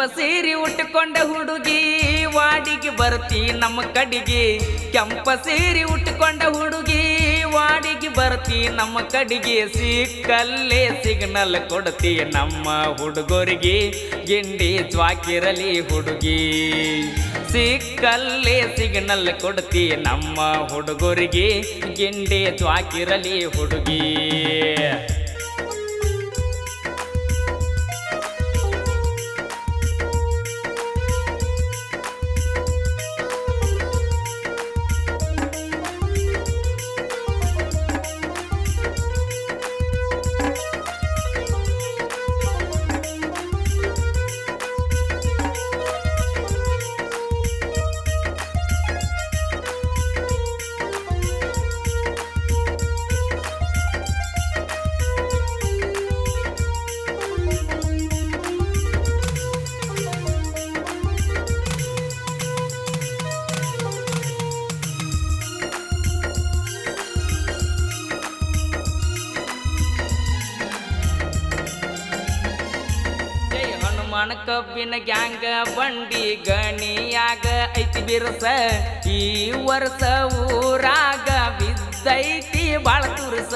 ಸೀರೆ ಉಟ್ಟುಕೊಂಡ ಹುಡುಗಿ ವಾಡಿಗೆ ಬರ್ತಿ ನಮ್ಮ ಕಡಿಗೆ ಕೆಂಪ ಸೀರೆ ಉಟ್ಟುಕೊಂಡ ಹುಡುಗಿ ವಾಡಿಗೆ ಬರ್ತಿ ನಮ್ಮ ಕಡಿಗೆ ಸಿಕ್ಕಲ್ಲೇ ಸಿಗ್ನಲ್ ಕೊಡ್ತಿ ನಮ್ಮ ಹುಡುಗರಿಗೆ ಗಿಂಡಿ ಜ್ವಾಕಿರಲಿ ಹುಡುಗಿ ಸಿಕ್ಕಲ್ಲೇ ಸಿಗ್ನಲ್ ಕೊಡ್ತಿ ನಮ್ಮ ಹುಡುಗರಿಗೆ ಗಿಂಡಿ ಜ್ವಾಕಿರಲಿ ಹುಡುಗಿ ಜೈ ಹನುಮಾನ ಕಬ್ಬಿನ ಗ್ಯಾಂಗ ಬಂಡಿ ಗಣಿಯಾಗ ಐತಿ ಬಿರಸ ಈ ವರ್ಷ ಊರಾಗ ಬಿದ್ದೈತಿ ಬಾಳ ತುರ್ಸ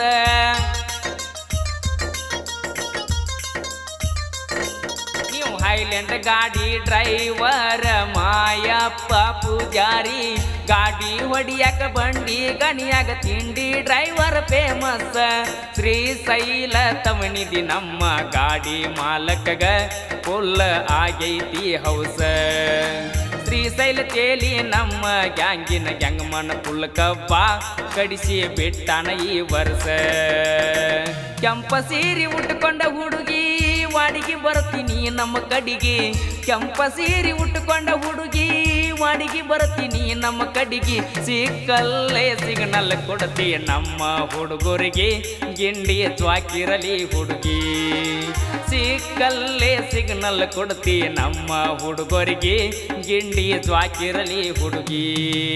ನೀವು ಹೈಲ್ಯಾಂಡ್ ಗಾಡಿ ಡ್ರೈವರ್ ಮಾಯಪ್ಪ ಪೂಜಾರಿ ಗಾಡಿ ಹೊಡಿಯಾಕ ಬಂಡಿ ಗಣಿಯಾಗ ತಿಂಡಿ ಡ್ರೈವರ್ ಫೇಮಸ್ ಶ್ರೀಶೈಲ ತವಣಿದಿ ನಮ್ಮ ಗಾಡಿ ಮಾಲಕಗ ಫುಲ್ ಆಗೈತಿ ಹೌಸ ಶ್ರೀಶೈಲ ತೇಲಿ ನಮ್ಮ ಗ್ಯಾಂಗಿನ ಗ್ಯಾಂಗಮನ ಫುಲ್ ಕಬ್ಬ ಕಡಿಸಿ ಬಿಟ್ಟಾನ ಈ ವರ್ಷ ಕೆಂಪ ಸೀರೆ ಉಟ್ಕೊಂಡ ಹುಡುಗಿ ವಾಡಿಗೆ ಬರ್ತೀನಿ ನಮ್ಮ ಕಡಿಗೆ ಕೆಂಪ ಸೀರೆ ಉಟ್ಟುಕೊಂಡ ಹುಡುಗಿ ವಾಡಿಗೆ ಬರ್ತೀನಿ ನಮ್ಮ ಕಡಿಗೆ ಸಿಕ್ಕಲ್ಲೇ ಸಿಗ್ನಲ್ ಕೊಡ್ತಿ ನಮ್ಮ ಹುಡುಗರಿಗೆ ಗಿಂಡಿ ಜ್ವಾಕಿರಲಿ ಹುಡುಗಿ ಸಿಕ್ಕಲ್ಲೇ ಸಿಗ್ನಲ್ ಕೊಡ್ತಿ ನಮ್ಮ ಹುಡುಗರಿಗೆ ಗಿಂಡಿ ಜ್ವಾಕಿರಲಿ ಹುಡುಗಿ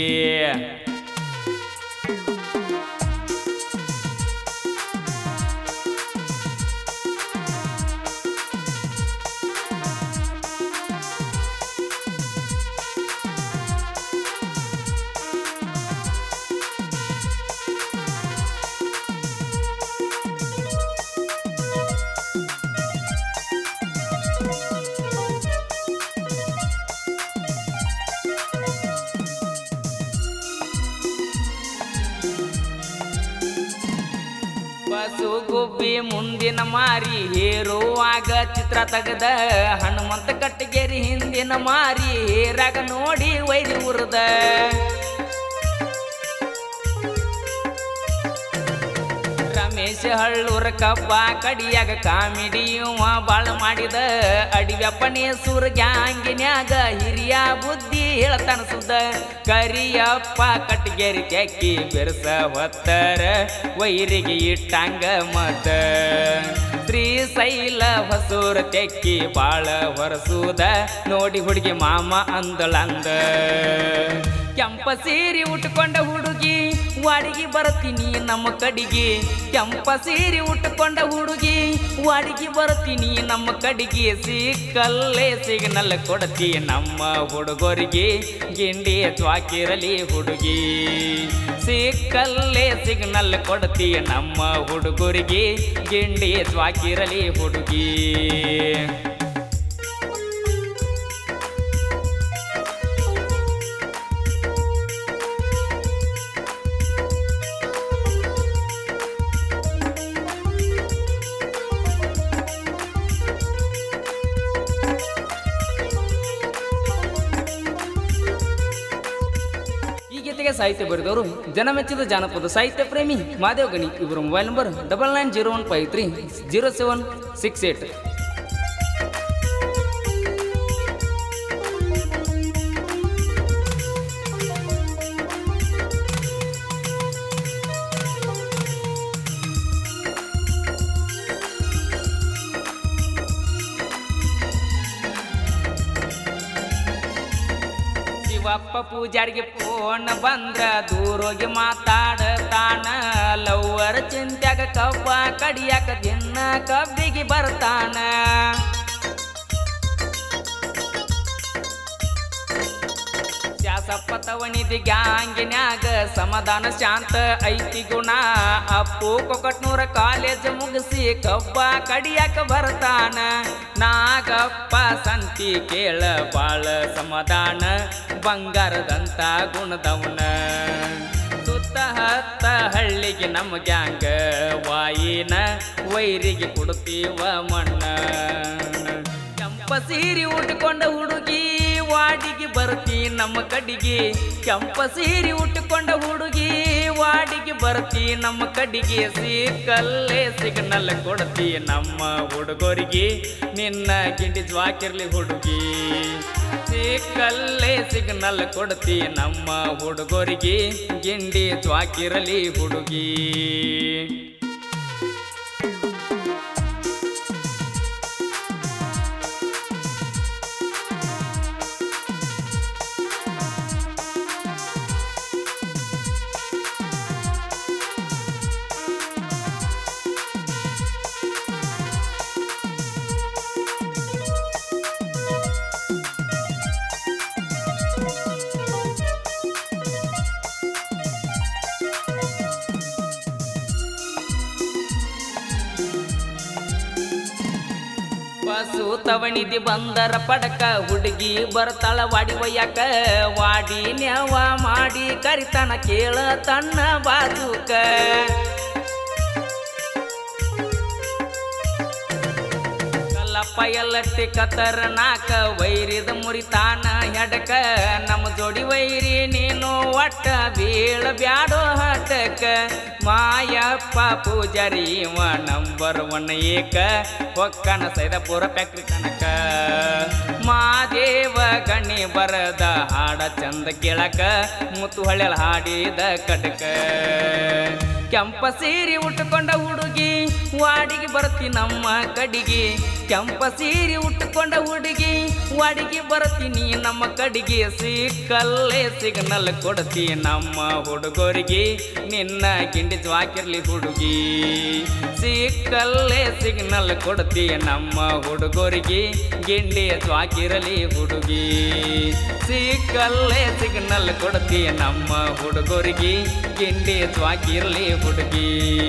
ಬಸು ಗುಬ್ಬಿ ಮುಂದಿನ ಮಾರಿ ಹೇರುವಾಗ ಚಿತ್ರ ತೆಗೆದ ಹನುಮಂತ ಕಟ್ಟಿಗೆರಿ ಹಿಂದಿನ ಮಾರಿ ಹೇರಾಗ ನೋಡಿ ವೈರಿ ಉರ್ದ ರಮೇಶ್ ಹಳ್ಳೂರ ಕಬ್ಬ ಕಡಿಯಾಗ ಕಾಮಿಡಿ ಇವ ಬಾಳ ಮಾಡಿದ ಅಡಿವ್ಯಪ್ಪನೇ ಸೂರ ಗ್ಯಾಂಗಿನ್ಯಾಗ ಹಿರಿಯ ಬುದ್ಧಿ ಹೇಳ್ತಾನ ಸುದ್ದ ಕರಿಯಪ್ಪ ಕಟ್ಟಿಗೆರಿ ಕೆಕ್ಕಿ ಬೆರ್ಸ ಹೊತ್ತರ ವೈರಿಗೆ ಇಟ್ಟಂಗ ಮತ ಶ್ರೀಶೈಲ ಹೊಸೂರ ತೆಕ್ಕಿ ಬಾಳ ಹೊರಸೂದ ನೋಡಿ ಹುಡುಗಿ ಮಾಮ ಅಂದಳಂದ ಕೆಂಪ ಸೀರೆ ಉಟ್ಕೊಂಡ ಹುಡುಗಿ ವಾಡಿಗೆ ಬರ್ತೀನಿ ನಮ್ಮ ಕಡಿಗೆ ಕೆಂಪ ಸೀರೆ ಉಟ್ಕೊಂಡ ಹುಡುಗಿ ವಾಡಿಗೆ ಬರ್ತೀನಿ ನಮ್ಮ ಕಡಿಗೆ ಸಿಕ್ಕಲ್ಲೇ ಸಿಗ್ನಲ್ ಕೊಡ್ತಿ ನಮ್ಮ ಹುಡುಗರಿಗೆ ಗಿಂಡಿ ತ್ವಾಕಿರಲಿ ಹುಡುಗಿ ಸಿಕ್ಕಲ್ಲೇ ಸಿಗ್ನಲ್ ಕೊಡ್ತಿ ನಮ್ಮ ಹುಡುಗರಿಗೆ ಗಿಂಡಿ ತ್ವಾಕಿರಲಿ ಹುಡುಗಿ ಈ ಗೀತೆಗೆ ಸಾಹಿತ್ಯ ಬರೆದವರು ಜನಮೆಚ್ಚಿದ ಜಾನಪದ ಸಾಹಿತ್ಯ ಪ್ರೇಮಿ ಮಾದೇವ್ ಗಣಿ ಇವರ mobile number double nine zero one five three zero seven six eight Shivappa ಪೂಜಾರಿಗೆ ಫೋನ್ ಬಂದ್ರ ದೂರೋಗಿ ಮಾತಾಡತಾನ ಲವ್ವರ ಚಿಂತ್ಯಾಗ ಕಬ್ಬ ಕಡಿಯಾಕ ದಿನ ಕಬ್ಬಿಗೆ ಬರ್ತಾನ ಕಸಪತವಣಿದಿ ಗ್ಯಾಂಗಿನ್ಯಾಗ ಸಮಾಧಾನ ಶಾಂತ ಐತಿ ಗುಣ ಅಪ್ಪು ಕೊಕಟ್ನೂರ ಕಾಲೇಜ್ ಮುಗಿಸಿ ಕಬ್ಬ ಕಡಿಯಾಕ ಬರ್ತಾನ ನಾಗಪ್ಪ ಸಂತಿ ಕೇಳ ಬಾಳ ಸಮಾಧಾನ ಬಂಗಾರದಂತ ಗುಣದವನ ಸುತ್ತ ಹತ್ತ ಹಳ್ಳಿಗೆ ನಮ್ಮ ಗ್ಯಾಂಗ ವಾಯಿನ ವೈರಿಗೆ ಕೊಡ್ತೀವ ಮಣ್ಣ ಕೆಂಪ ಸೀರೆ ಉಟ್ಕೊಂಡ ಹುಡುಗಿ ವಾಡಿಗೆ ಬರ್ತಿ ನಮ್ಮ ಕಡಿಗೆ ಕೆಂಪ ಸೀರೆ ಉಟ್ಟುಕೊಂಡ ಹುಡುಗಿ ವಾಡಿಗೆ ಬರ್ತಿ ನಮ್ಮ ಕಡಿಗೆ ಸಿಕ್ಕಲ್ಲೇ ಸಿಗ್ನಲ್ ಕೊಡ್ತಿ ನಮ್ಮ ಹುಡುಗರಿಗೆ ನಿನ್ನ ಗಿಂಡಿ ಜ್ವಾಕಿರ್ಲಿ ಹುಡುಗಿ ಸಿಕ್ಕಲ್ಲೇ ಸಿಗ್ನಲ್ ಕೊಡ್ತಿ ನಮ್ಮ ಹುಡುಗರಿಗೆ ಗಿಂಡಿ ಜ್ವಾಕಿರಲಿ ಹುಡುಗಿ ಬಸು ತವಣಿದಿ ಬಂದರ ಪಡಕ ಹುಡುಗಿ ಬರ್ತಾಳ ವಾಡಿ ಒಯ್ಯಾಕ ವಾಡಿ ನ್ಯಾವ ಮಾಡಿ ಕರಿತನ ಕೇಳ ತನ್ನ ಬಾಜುಕ ಕಲ್ಲಪ್ಪ ಎಲ್ಲಟ್ಟಿ ಕತರ ನಾಕ ವೈರಿದ ಮುರಿತಾನ ಹೆಡಕ ನಮ್ಮ ಜೋಡಿ ವೈರಿ ನೀನು ಒಟ್ಟ ಬೀಳ ಬ್ಯಾಡೋ ಹಟಕ ಮಾಯಪ್ಪ ಪೂಜಾರಿ ಇವ ನಂಬರ್ ಒನ್ ಏಕ ಹೊಕ್ಕನ ಸೈದಪುರ ಫ್ಯಾಕ್ಟ್ರಿ ತನಕ ಮಾದೇವ ಗಣಿ ಬರದ ಹಾಡ ಚಂದ ಕೇಳಕ ಮುತ್ತು ಹಳ್ಳೆಲ್ ಹಾಡಿದ ಕಟಕ ಕೆಂಪ ಸೀರೆ ಉಟ್ಟುಕೊಂಡ ಹುಡುಗಿ ವಾಡಿಗೆ ಬರ್ತಿ ನಮ್ಮ ಕಡಿಗೆ ಕೆಂಪ ಸೀರೆ ಉಟ್ಟುಕೊಂಡ ಹುಡುಗಿ ವಾಡಿಗೆ ಬರ್ತೀನಿ ನಮ್ಮ ಕಡಿಗೆ ಸಿಕ್ಕಲ್ಲೇ ಸಿಗ್ನಲ್ ಕೊಡ್ತಿ ನಮ್ಮ ಹುಡುಗರಿಗೆ ನಿನ್ನ ಗಿಂಡಿ ಜ್ವಾಕಿರ್ಲಿ ಹುಡುಗಿ ಸಿಕ್ಕಲ್ಲೇ ಸಿಗ್ನಲ್ ಕೊಡ್ತಿ ನಮ್ಮ ಹುಡುಗರಿಗೆ ಗಿಂಡಿ ಜ್ವಾಕಿರಲಿ ಹುಡುಗಿ ಸಿಕ್ಕಲ್ಲೇ ಸಿಗ್ನಲ್ ಕೊಡ್ತಿ ನಮ್ಮ ಹುಡುಗರಿಗೆ ಗಿಂಡಿ ಜ್ವಾಕಿರಲಿ ಹುಡುಗಿ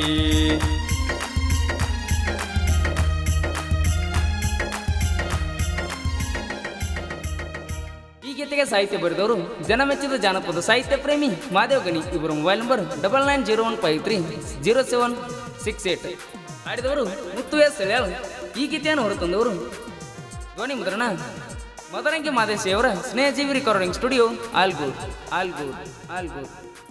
ಈ ಗೀತೆಗೆ ಸಾಹಿತ್ಯ ಬರೆದವರು ಜನಮೆಚ್ಚಿದ ಜಾನಪದ ಸಾಹಿತ್ಯ ಪ್ರೇಮಿ ಮಾದೇವ್ ಗಣಿ ಇವರ mobile number double nine zero one five three zero seven six eight ಆಡಿದವರು ಮುತ್ತು ಎಸ್ ಸೆಳ್ಯಾಳ್ ಈ ಗೀತೆಯನ್ನು ಹೊರತಂದವರು ಧ್ವನಿ ಮುದ್ರಣ ಮದರಂಗಿ ಮಾದೇಶಿ ಅವರ Snehajeevi recording studio all good all good all good